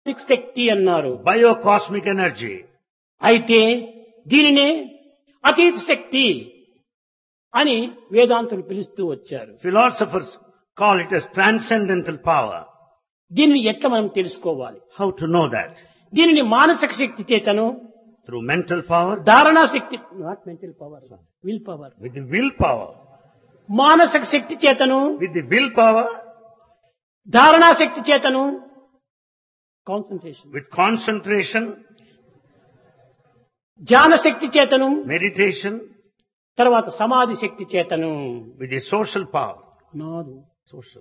శక్తి అన్నారు biocosmic energy. అయితే దీనినే అతీత శక్తి అని వేదాంతులు పిలుస్తూ వచ్చారు Philosophers call it as transcendental power. దీనిని ఎట్లా మనం తెలుసుకోవాలి How to know that? దీనిని మానసిక శక్తి చేతను Through mental power, ధారణా శక్తి not mental power will power with the willpower. మానసిక శక్తి చేతను With the willpower, ధారణా శక్తి చేతను కాన్సన్ట్రేషన్ with concentration, ధ్యాన శక్తి చేతను meditation, తర్వాత సమాధి శక్తి చేతను with the social power. నాదు Social.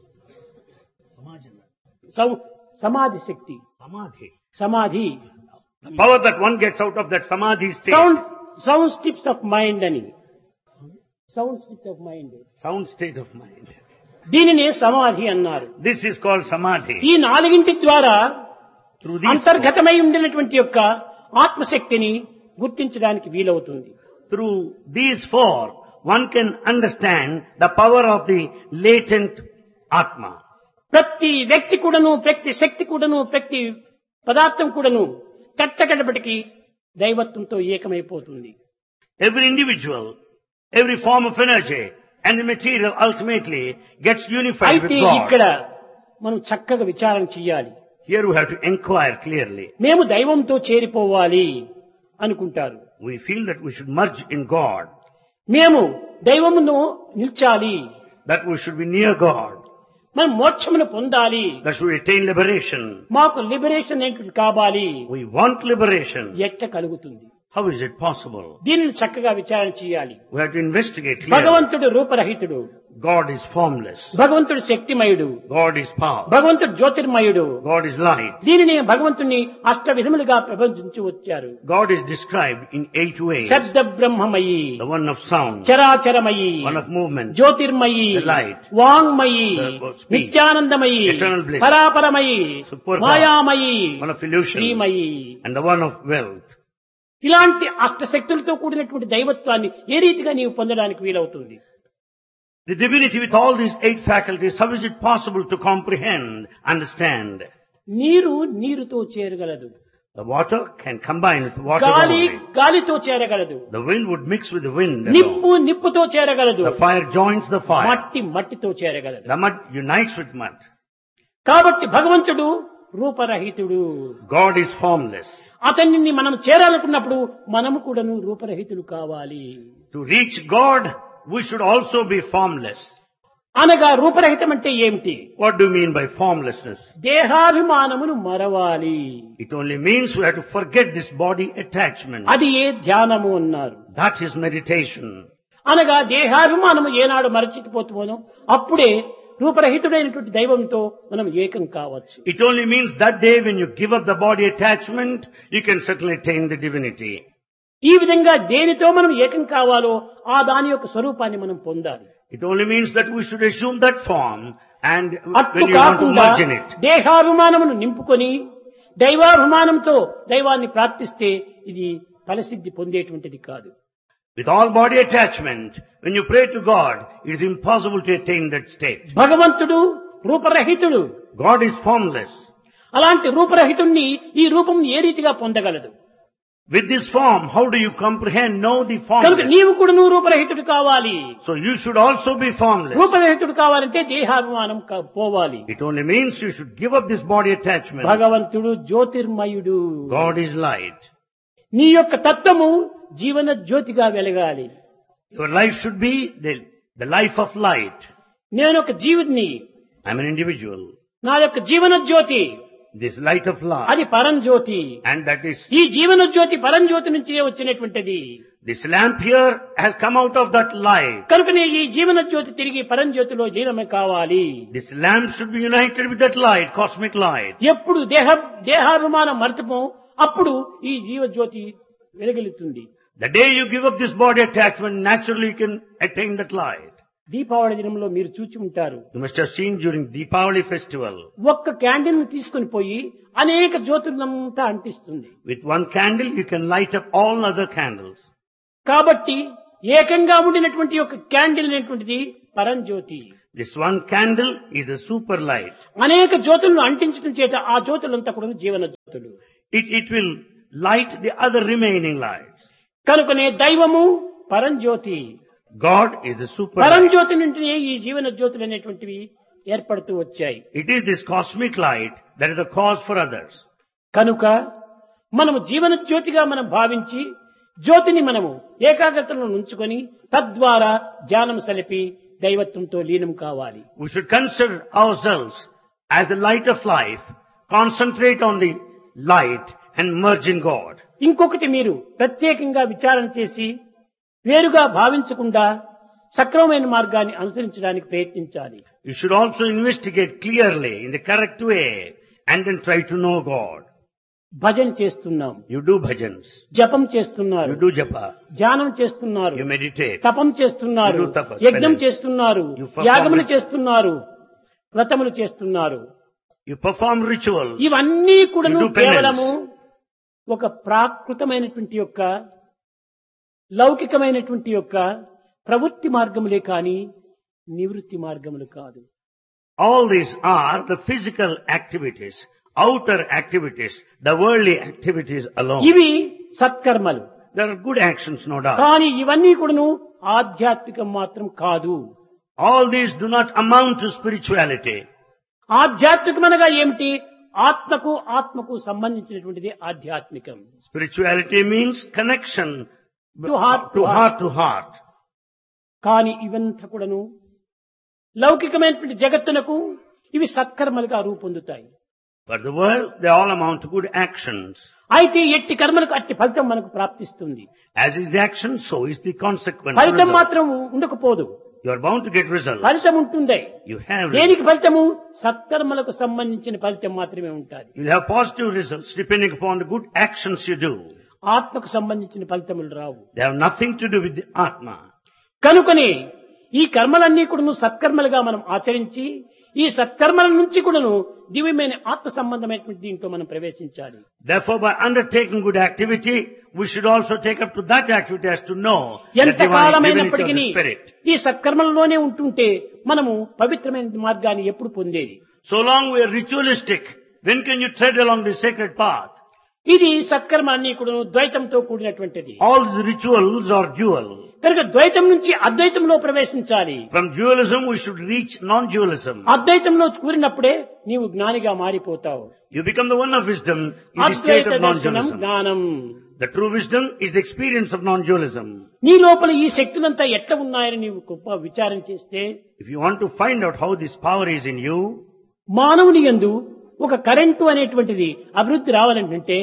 సం- సమాధి శక్తి Samadhi. సమాధి The power that one gets out of that samadhi state. Sound sound steps of mind అని sound steps of mind Sound state of mind. దీనినే సమాధి అన్నారు This is called samadhi. ఈ నాలుగింటి ద్వారా Through these four, అంతర్గతమై ఉండినటువంటి యొక్క ఆత్మశక్తిని గుర్తించడానికి వీలవుతుంది through these four, one can understand the power of the latent Atma. ప్రతి వ్యక్తి కూడాను ప్రతి శక్తి కూడాను ప్రతి పదార్థం కూడాను కట్టకడపటికి దైవత్వంతో ఏకమైపోతుంది Every individual, every form of energy and the material ultimately gets unified with అయితే God. ఇక్కడ మనం చక్కగా విచారణ చెయ్యాలి Here we have to inquire clearly. మేము దైవంతో చేరిపోవాలి అనుకుంటారు We feel that we should merge in God, మేము దైవమును నిల్చాలి that we should be near God, మనం మోక్షమును పొందాలి that should attain liberation. మాకు లిబరేషన్ ఏంటి కావాలి We want liberation. ఎట్ట కలుగుతుంది How is it possible? దీనిని చక్కగా విచారణ చేయాలి We have to investigate clearly. భగవంతుడు రూపరహితుడు God is formless. భగవంతుడు శక్తిమయుడు God is power. భగవంతుడు జ్యోతిర్మయుడు God is light. దీనిని భగవంతుని అష్ట విధములుగా ప్రబంధించి వచ్చారు God is described in eight ways. శబ్ద బ్రహ్మమయి The one of sound, చరాచరమయి one of movement, Jyotirmayi The light. వాంగ్మయి The speech. నిత్యానందమయి Eternal bliss. పరాపరమయి Superpower. మాయామయి one of illusion, శ్రీమయి and the one of wealth. ఇలాంటి అష్టశక్తులతో కూడినటువంటి దైవత్వాన్ని ఏ రీతిగా నీవు పొందడానికి వీలవుతుంది The divinity with all these eight faculties, how is it possible to comprehend, understand? నీరు నీరుతో చేరగలదు The water can combine with water గాలి only. గాలితో చేరగలదు The wind would mix with the wind. alone. నిప్పు నిప్పుతో చేరగలదు The fire joins the fire. మట్టి మట్టితో చేరగలదు The mud unites with mud. కాబట్టి భగవంతుడు రూపరహితుడు God is formless. అతన్ని మనం చేరాలనుకున్నప్పుడు మనము కూడాను రూపరహితులు కావాలి To reach God, we should also be formless. అనగా రూపరహితం అంటే ఏమిటి What do you mean by formlessness? దేహాభిమానమును మరవాలి It only means we have to forget this body attachment. అది ఏ ధ్యానము అన్నారు That is meditation. అనగా దేహాభిమానము ఏనాడు మరచిపోతున్నామో అప్పుడే రూపరహితుడైనటువంటి దైవంతో మనం ఏకం కావచ్చు It only means that day when you give up the body attachment, you can certainly attain the divinity. ఈ విధంగా దేనితో మనం ఏకం కావాలో ఆ దాని యొక్క స్వరూపాన్ని మనం పొందాలి It only means that we should assume that form and అట్లు when you want to కాకుండా merge in it. దేహాభిమానమును నింపుకొని దైవాభిమానంతో దైవాన్ని ప్రార్థిస్తే ఇది ఫలసిద్ధి పొందేటువంటిది కాదు With all body attachment, when you pray to God, it is impossible to attain that state. భగవంతుడు రూపరహితుడు God is formless. అలాంటి రూపరహితుణ్ణి ఈ రూపం ఏ రీతిగా పొందగలదు With this form, how do you comprehend, know the కనుక formless? నీవు కూడా నువ్వు రూపరహితుడు కావాలి So you should also be formless. రూపరహితుడు కావాలంటే దేహాభిమానం కా- పోవాలి It only means you should give up this body attachment. భగవంతుడు జ్యోతిర్మయుడు God is light. నీ యొక్క తత్వము జీవన జ్యోతిగా వెలగాలి Your life should be the, the life of light. నేను ఒక జీవుడిని I'm an individual. నా యొక్క జీవన జ్యోతి This light of light. అది పరంజ్యోతి And that is, ఈ జీవన జ్యోతి పరంజ్యోతి నుంచే వచ్చినటువంటిది this lamp here has come out of that light. కనుకనే ఈ జీవన జ్యోతి తిరిగి పరంజ్యోతిలో లీనమే కావాలి This lamp should be united with that light, cosmic light. ఎప్పుడు దేహ దేహాభిమానం మరతమో అప్పుడు ఈ జీవజ్యోతి వెలగలుగుతుంది The day you give up this body attachment, naturally you can attain that light. Deepavali దినంలో మీరు చూచి ఉంటారు You must have seen during Deepavali festival. ఒక్క క్యాండిల్ ని తీసుకుని పోయి అనేక జ్యోతులంతా అంటిస్తుంది With one candle, you can light up all other candles. కాబట్టి ఏకంగా ఉండినటువంటి ఒక క్యాండిల్ అనేటువంటిది పరంజ్యోతి This one candle is the super light. అనేక జ్యోతులను అంటించడం చేత ఆ జ్యోతులంతా కూడా జీవన జ్యోతులు It, it will light the other remaining lights. కనుకనే దైవము పరంజ్యోతి God is the super light. పరంజ్యోతి నుండినే ఈ జీవన జ్యోతులు అనేటువంటివి ఏర్పడుతూ వచ్చాయి It is this cosmic light that is the cause for others. కనుక మనము జీవన జ్యోతిగా మనం భావించి జ్యోతిని మనము ఏకాగ్రతలో ఉంచుకొని తద్వారా ధ్యానం సలిపి దైవత్వంతో లీనం కావాలి We should consider ourselves as the light of life, concentrate on the light and merge in God. ఇంకొకటి మీరు ప్రత్యేకంగా విచారణ చేసి వేరుగా భావించకుండా సక్రమమైన మార్గాన్ని అనుసరించడానికి ప్రయత్నించాలి You should also investigate clearly in the correct way and then try to know God. భజన చేస్తున్నాం You do bhajans, జపం చేస్తున్నారు you do japa, ధ్యానం చేస్తున్నారు you meditate, తపం చేస్తున్నారు You do tapas, యజ్ఞం penance. చేస్తున్నారు You perform యాగములు ritual. చేస్తున్నారు వ్రతములు చేస్తున్నారు you perform rituals. ఇవన్నీ కూడాను You do penance. కేవలము ఒక ప్రాకృతమైనటువంటి యొక్క లౌకికమైనటువంటి యొక్క ప్రవృత్తి మార్గములే కాని నివృత్తి మార్గములు కాదు All these are the physical activities, outer activities, the worldly activities alone. ఇవి సత్కర్మలు There are good actions, no doubt. కానీ ఇవన్నీ కూడాను ఆధ్యాత్మికం మాత్రం కాదు All these do not amount to spirituality. ఆధ్యాత్మికమనగా ఏమిటి ఆత్మకు ఆత్మకు సంబంధించినటువంటిది ఆధ్యాత్మికం Spirituality means connection To heart to to heart. heart to heart. కానీ ఇవంతా కూడాను లౌకికమైనటువంటి జగత్తునకు ఇవి సత్కర్మలుగా రూపొందుతాయి For the world, they all amount to good actions. అయితే ఎట్టి కర్మలకు అట్టి ఫలితం మనకు ప్రాప్తిస్తుంది As is the action, so is the consequence. or ఫలితం result. మాత్రం ఉండకపోదు You are bound to get results. ఫలితం ఉంటుంది You have దేనికి ఫలితము సత్కర్మలకు సంబంధించిన ఫలితం మాత్రమే ఉంటుంది You'll have positive results depending upon the good actions you do. ఆత్మకు సంబంధించిన ఫలితములు రావు They have nothing to do with the Atma. కనుకనే ఈ కర్మలన్నీ కూడాను సత్కర్మలుగా మనం ఆచరించి ఈ సత్కర్మల నుంచి కూడాను దివ్యమైన ఆత్మ సంబంధమైనటువంటి దీంట్లో మనం ప్రవేశించాలి Therefore, by undertaking good activity, we should also take up to that activity as to know the ఎంత divine divinity of కాలమైనప్పటికీ the Spirit. ఈ సత్కర్మలలోనే ఉంటుంటే మనము పవిత్రమైన మార్గాన్ని ఎప్పుడు పొందేది So long we are ritualistic, when can you tread along the sacred path? ఇది సత్కర్మ అన్ని కూడా ద్వైతంతో కూడినటువంటిది All the rituals are dual. కనుక ద్వైతం నుంచి అద్వైతంలో ప్రవేశించాలి From dualism, we should reach non-dualism. అద్వైతంలో కూరినప్పుడే నీవు జ్ఞానిగా మారిపోతావు You become the one of wisdom in the state Advaita of దర్శనం non-dualism. జ్ఞానం The true wisdom is the experience of non-dualism. నీ లోపల ఈ శక్తులంతా ఎట్లా ఉన్నాయని నీవు గొప్ప విచారం చేస్తే If you want to find out how this power is in you, మానవుని యందు ఒక కరెంటు అనేటువంటిది అభివృద్ధి రావాలంటే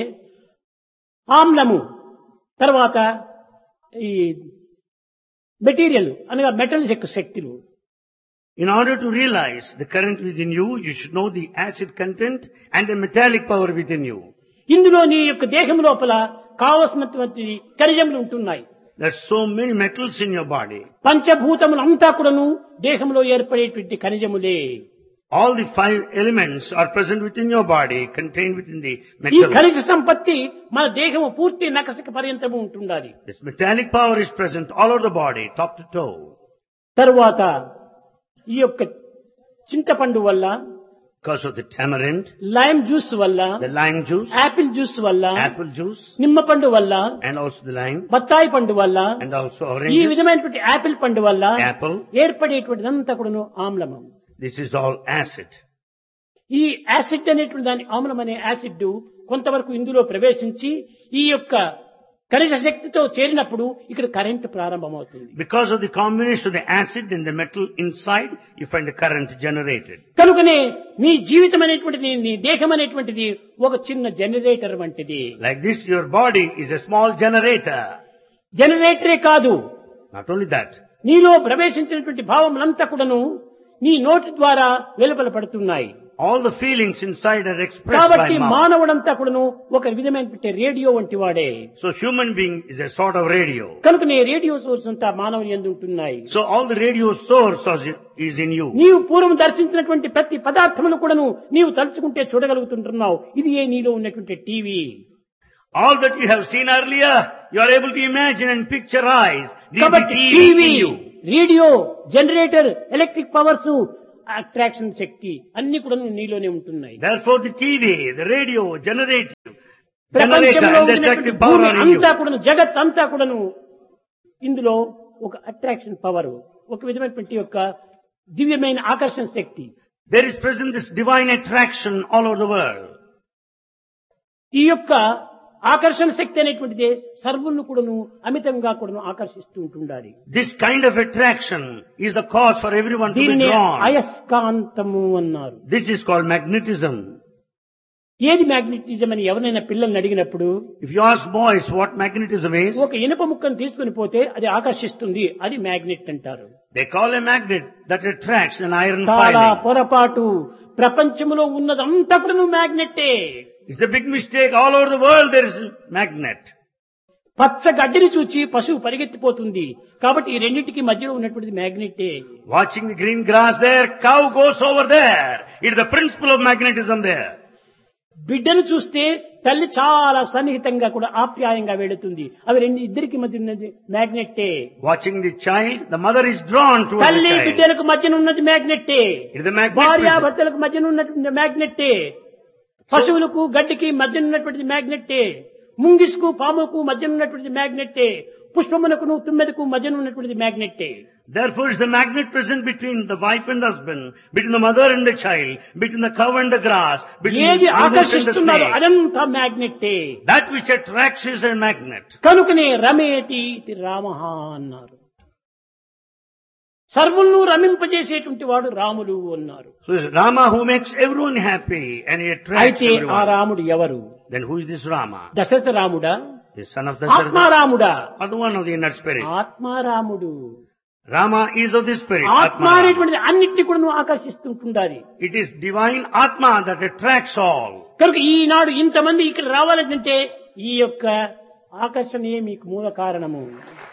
ఆమ్లము తర్వాత ఈ మెటీరియల్ అనగా మెటల్ యొక్క శక్తులు in order to realize the current within you, you should know the acid content and the metallic power within you. ఇందులో నీ యొక్క దేహం లోపల కావలసినటువంటి ఖనిజములు ఉంటున్నాయి There's so many metals in your body. పంచభూతములంతా కూడాను దేహంలో ఏర్పడేటువంటి ఖనిజములే All the five elements are present within your body, contained within the ఈ metal. ఖనిజ సంపత్తి మన దేహము పూర్తి నకసక పర్యంతము ఉంటుండాలి This metallic power is present all over the body, top to toe. తరువాత ఈ యొక్క చింతపండు వల్ల Because of the tamarind, lime juice వల్ల the lime juice, apple juice వల్ల apple juice, నిమ్మ పండు వల్ల and also the lime, బత్తాయి పండు వల్ల and also ఈ oranges, విధమైనటువంటి యాపిల్ పండు వల్ల apple. ఏర్పడేటువంటి అంతా కూడాను ఆమ్లము This is all acid. ఈ యాసిడ్ అనేటువంటి దాని ఆమ్లం అనే యాసిడ్ కొంతవరకు ఇందులో ప్రవేశించి ఈ యొక్క ఖనిజ శక్తితో చేరినప్పుడు ఇక్కడ కరెంటు ప్రారంభమవుతుంది Because of the combination of the acid and the metal inside, you find the current generated. కనుకనే నీ జీవితం అనేటువంటిది నీ దేహం అనేటువంటిది ఒక చిన్న జనరేటర్ వంటిది Like this, your body is a small generator. జనరేటరే కాదు Not only that, నీలో ప్రవేశించినటువంటి భావములంతా కూడాను నీ నోటి ద్వారా వెలుపల పడుతున్నాయి all the feelings inside are expressed కాబట్టి by mouth. మానవుడంతా కూడాను ఒక విధమైనటువంటి రేడియో వంటి వాడే So human being is a sort of radio. కనుక నీ రేడియో సోర్స్ అంతా మానవుని ఎందు ఉంటున్నాయి So all the radio source is- is in you. నీవు పూర్వం దర్శించినటువంటి ప్రతి పదార్థమును కూడాను నీవు తలుచుకుంటే చూడగలుగుతుంటున్నావు ఇది ఏ నీలో ఉన్నటువంటి TV All that you have seen earlier, you are able to imagine and picturize. This is the కాబట్టి TV TV in you. Radio generator electric powers attraction శక్తి అన్ని కూడా నీలోనే ఉంటున్నాయి Therefore the TV, the radio, generator, generator ప్రపంచంలో and the ఉన్నటువంటి attractive power భూమి are in you. అంతా కూడాను జగత్ అంతా కూడాను ఇందులో ఒక అట్రాక్షన్ పవర్ ఒక విధమైనటువంటి యొక్క దివ్యమైన ఆకర్షణ శక్తి There is present this divine attraction all over the world. ఈ యొక్క ఆకర్షణ శక్తి అనేటువంటిది సర్వులను కూడాను అమితంగా కూడాను ఆకర్షిస్తూ ఉంటుండాలి This kind of attraction is the cause for everyone to be దీన్ని drawn. అయస్కాంతము అన్నారు This is called magnetism. ఏది మ్యాగ్నెటిజం అని ఎవరైనా పిల్లల్ని అడిగినప్పుడు If you ask boys what magnetism is, ఒక ఇనుప ముక్కను తీసుకుని పోతే అది ఆకర్షిస్తుంది అది మ్యాగ్నెట్ అంటారు they call a magnet that attracts an iron చాలా filing. పొరపాటు ప్రపంచంలో ఉన్నదంతా కూడా నువ్వు మ్యాగ్నెట్టే It's a big mistake. All over the world there is a magnet. పచ్చ గడ్డిని చూచి పశువు పరిగెత్తిపోతుంది కాబట్టి ఈ రెండింటికి మధ్యలో ఉన్నటువంటిది మ్యాగ్నెట్టే Watching the green grass there, cow goes over there. It is the principle of magnetism there. బిడ్డను చూస్తే తల్లి చాలా సన్నిహితంగా కూడా ఆప్యాయంగా వెళుతుంది అవి రెండు ఇద్దరికి మధ్య ఉన్నది మ్యాగ్నెట్టే Watching the child, the mother is drawn towards the తల్లి child. బిడ్డలకు మధ్యన ఉన్నది మ్యాగ్నెట్టే It is the magnet. భార్య principle. భర్తలకు మధ్యన ఉన్నటువంటి మ్యాగ్నెట్టే పశువులకు గడ్డికి మధ్యన ఉన్నటువంటిది మ్యాగ్నెట్టే ముంగిసుకు పాముకు మధ్యన ఉన్నటువంటిది మ్యాగ్నెట్టే పుష్పమునకును తుమ్మెదకు మధ్యన ఉన్నటువంటిది మ్యాగ్నెట్టే Therefore is the magnet present between the wife and husband, between the mother and the child, between the cow and the grass, between ఏది the mothers and the ఆకర్షిస్తున్నారో snake. అదంతా మ్యాగ్నెట్టే That which attracts is a magnet. కనుకనే రమేతి ఇది రామ అన్నారు సర్వులను రమింపజేసేటువంటి వాడు రాముడు అన్నారు So it's Rama who makes everyone happy and he attracts అయితే ఆ everyone. రాముడు ఎవరు Then who is this Rama? Dasharatha రాముడా The son of Dasharatha ఆత్మారాముడా or the one of the inner spirit? ఆత్మారాముడు Rama is of the spirit. ఆత్మ Atma Rama. అనేటువంటిది అన్నిటిని కూడా నువ్వు ఆకర్షిస్తుంటుండాలి It is divine Atma that attracts all. కనుక ఈనాడు ఇంతమంది ఇక్కడ రావాలంటే ఈ యొక్క ఆకర్షణయే మీకు మూల కారణము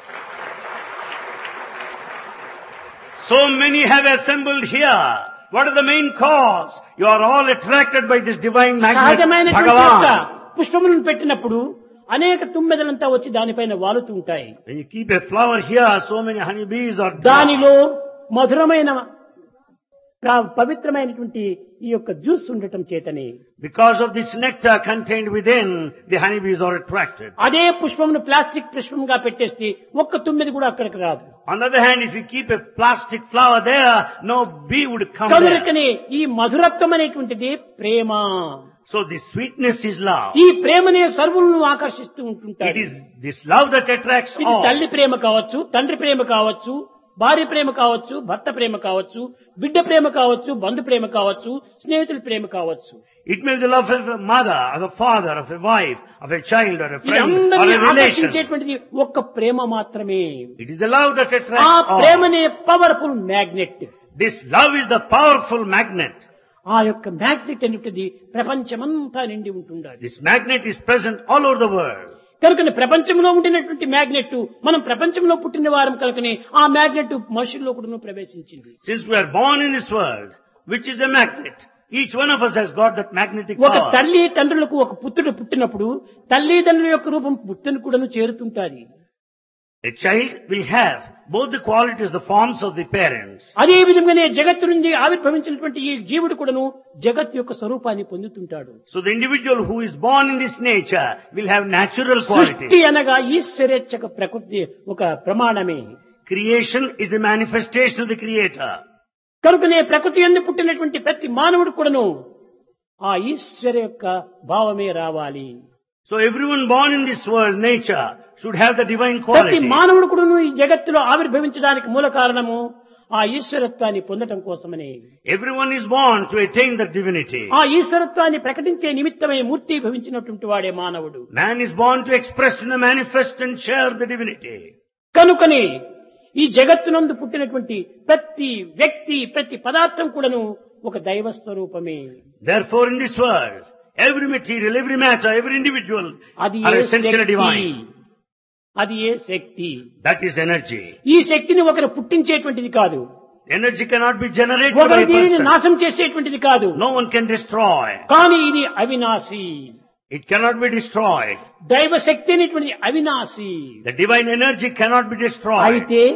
So many have assembled here. What is the main cause? You are all attracted by this divine magnet, సహజమైనటువంటి యొక్క Bhagavan. పుష్పములను పెట్టినప్పుడు అనేక తుమ్మెదలంతా వచ్చి దానిపైన వాలుతూ ఉంటాయి When you keep a flower here, so many honeybees are దానిలో మధురమైన ప్ర- పవిత్రమైనటువంటి ఈ యొక్క జ్యూస్ ఉండటం చేతనే Because of this nectar contained within, the honeybees are attracted. అదే పుష్పమును ప్లాస్టిక్ పుష్పంగా పెట్టేస్తే ఒక్క తుమ్మెది కూడా అక్కడికి రాదు On the other hand, if you keep a plastic flower there, no bee would come there. కనుకనే ఈ మధురత్వం అనేటువంటిది ప్రేమ So the sweetness is love. ఈ ప్రేమనే సర్వులను ఆకర్షిస్తూ It ఉంటుంటారు is this love that attracts ఇది all. తల్లి ప్రేమ కావచ్చు తండ్రి ప్రేమ కావచ్చు భార్య ప్రేమ కావచ్చు భర్త ప్రేమ కావచ్చు బిడ్డ ప్రేమ కావచ్చు బంధు ప్రేమ కావచ్చు స్నేహితుల ప్రేమ కావచ్చు It may be the love of a mother, of a father, of a wife, of a child, or a ఇది friend, or అందరినీ a relation. ఆకర్షించేటువంటిది ఒక్క ప్రేమ మాత్రమే It is the love that ఆ attracts all. ప్రేమనే powerful magnet This love is the powerful magnet. ఆ యొక్క magnet అనేటిది ప్రపంచమంతా నిండి ఉంటుండాలి This magnet is present all over the world. కనుకనే ప్రపంచంలో ఉండినటువంటి మ్యాగ్నెట్ మనం ప్రపంచంలో పుట్టిన వారం కనుకనే ఆ మ్యాగ్నెట్ మనుషుల్లో కూడా ప్రవేశించింది Since we are born in this world, which is a magnet, each one of us has got that magnetic ఒక power. తల్లి తండ్రులకు ఒక పుత్రుడు పుట్టినప్పుడు తల్లిదండ్రుల యొక్క రూపం పుత్రుని కూడాను చేరుతుంటాది A child will have both the qualities, the forms of the parents. అదే విధంగానే జగత్తు నుండి ఆవిర్భవించినటువంటి ఈ జీవుడు కూడాను జగత్ యొక్క స్వరూపాన్ని పొందుతుంటాడు So the individual who is born in this nature will have natural సృష్టి qualities. అనగా ఈశ్వరేచ్ఛక ప్రకృతి ఒక ప్రమాణమే Creation is the manifestation of the creator. కనుకనే ప్రకృతి ఎందు పుట్టినటువంటి ప్రతి మానవుడు కూడాను ఆ ఈశ్వర యొక్క భావమే రావాలి So everyone born in this world, nature, should have the divine ప్రతి quality. మానవుడు కూడాను ఈ జగత్తులో ఆవిర్భవించడానికి మూల కారణము ఆ ఈశ్వరత్వాన్ని పొందటం కోసమని Everyone is born to attain the divinity. ఆ ఈశ్వరత్వాన్ని ప్రకటించే నిమిత్తమై మూర్తి భవించినటువంటి వాడే మానవుడు Man is born to express in the manifest and share the divinity. కనుకని ఈ జగత్తునందు పుట్టినటువంటి ప్రతి వ్యక్తి ప్రతి పదార్థం కూడాను ఒక దైవ స్వరూపమే Therefore in this world, every material, every matter, every individual అది are A essentially Shakti divine. అది ఏ శక్తి That is energy. ఈ శక్తిని ఒకరు పుట్టించేటువంటిది కాదు Energy cannot be generated by ఒకరు a దీనిని person. నాశం చేసేటువంటిది కాదు No one can destroy. కానీ ఇది అవినాశి It cannot be destroyed. దైవ శక్తి అనేటువంటిది అవినాశి The divine energy cannot be destroyed. అయితే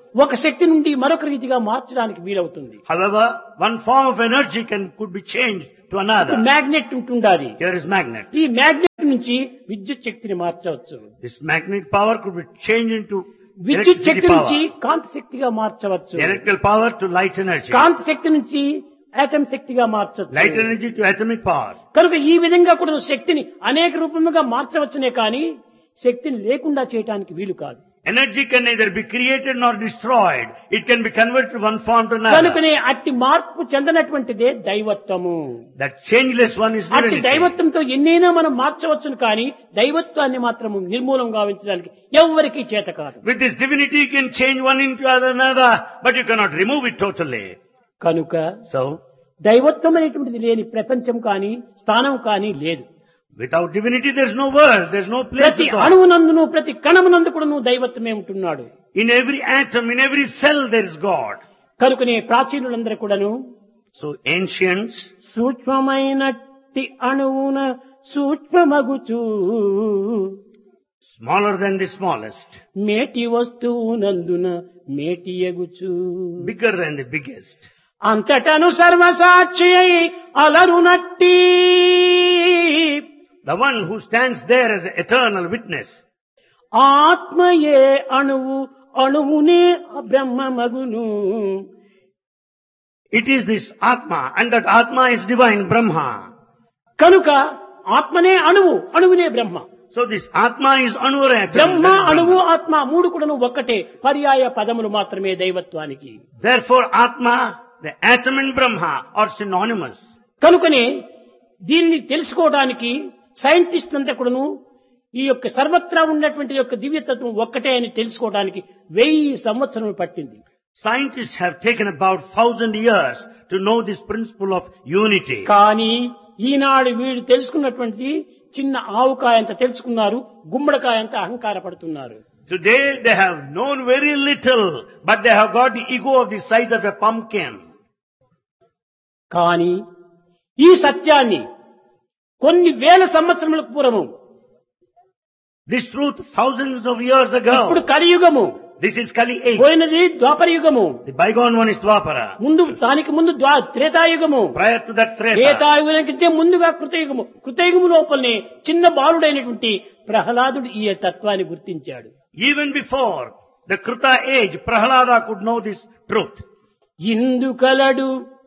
ఒక శక్తి నుండి మరొక రీతిగా మార్చడానికి వీలవుతుంది However, one form of energy can, could be changed to another. Magnet ఉంటుండాలి Here is magnet. ఈ మ్యాగ్నెట్ నుంచి విద్యుత్ శక్తిని మార్చవచ్చు This magnet power could be changed into విద్యుత్ electricity శక్తి నుంచి power. కాంతి శక్తిగా మార్చవచ్చు The electrical power to light energy. కాంతి శక్తి నుంచి ఆటం శక్తిగా Light మార్చవచ్చు energy to atomic power. కనుక ఈ విధంగా కూడా నువ్వు శక్తిని అనేక రూపముగా మార్చవచ్చునే కానీ శక్తిని లేకుండా చేయడానికి వీలు కాదు Energy can neither be created nor destroyed. It can be converted from one form to another. కనుకనే అట్టి మార్పు చెందనటువంటిదే దైవత్వము That changeless one is అట్టి divinity. దైవత్వంతో ఎన్నైనా మనం మార్చవచ్చును కానీ దైవత్వాన్ని మాత్రం నిర్మూలం గావించడానికి ఎవ్వరికీ చేత కాదు With this divinity you can change one into another, but you cannot remove it totally. కనుక So, దైవత్వం అనేటువంటిది లేని ప్రపంచం కానీ స్థానం కానీ లేదు without divinity there's no world, there's no place ప్రతి at all. అణువునందును ప్రతి కణమునందు కూడా నువ్వు దైవత్వమే ఉంటున్నాడు In every atom, in every cell there is God. కనుకనే ప్రాచీనులందరూ కూడాను So ancients, సూక్ష్మమైనట్టి అణువున సూక్ష్మమగుచూ smaller than the smallest, మేటి వస్తువునందున మేటి ఎగుచూ bigger than the biggest, అంతటను సర్వసాక్షి అయి అలరునట్టి the one who stands there as an eternal witness, ఆత్మయే అణువు అణువునే బ్రహ్మమగును it is this Atma, and that Atma is divine Brahma. కనుక ఆత్మనే అణువు అణువునే బ్రహ్మ So this Atma is Anurat. బ్రహ్మ అణువు ఆత్మ మూడు కూడాను ఒక్కటే పర్యాయ పదములు మాత్రమే దైవత్వానికి Therefore Atma, the atom and Brahma are synonymous. కనుకనే దీనిని తెలుసుకోవడానికి సైంటిస్టులంతా కూడాను ఈ యొక్క సర్వత్రా ఉన్నటువంటి యొక్క దివ్యతత్వం ఒక్కటే అని తెలుసుకోవడానికి వెయ్యి సంవత్సరములు పట్టింది Scientists have taken about thousand years to know this principle of unity. కానీ ఈనాడు వీడు తెలుసుకున్నటువంటి చిన్న ఆవుకాయ అంత తెలుసుకున్నారు గుమ్మడికాయ అంత అహంకార పడుతున్నారు Today they have known very little, but they have got the ego of the size of a pumpkin. కానీ ఈ సత్యాన్ని కొన్ని వేల సంవత్సరముల పూర్వము This truth thousands of years ఇప్పుడు ago. కలియుగము This is Kali age. పోయినది ద్వాపర యుగము The bygone one is Dwapara. ముందు దానికి ముందు ద్వా- త్రేతాయుగము Prior to that Treta. Treta Yuga కంటే ముందుగా కృతయుగము కృతయుగము లోపలనే చిన్న బాలుడైనటువంటి ప్రహ్లాదుడు ఈ తత్వాన్ని గుర్తించాడు Even before the Kruta age, Prahalada could know this truth. Indu కలడు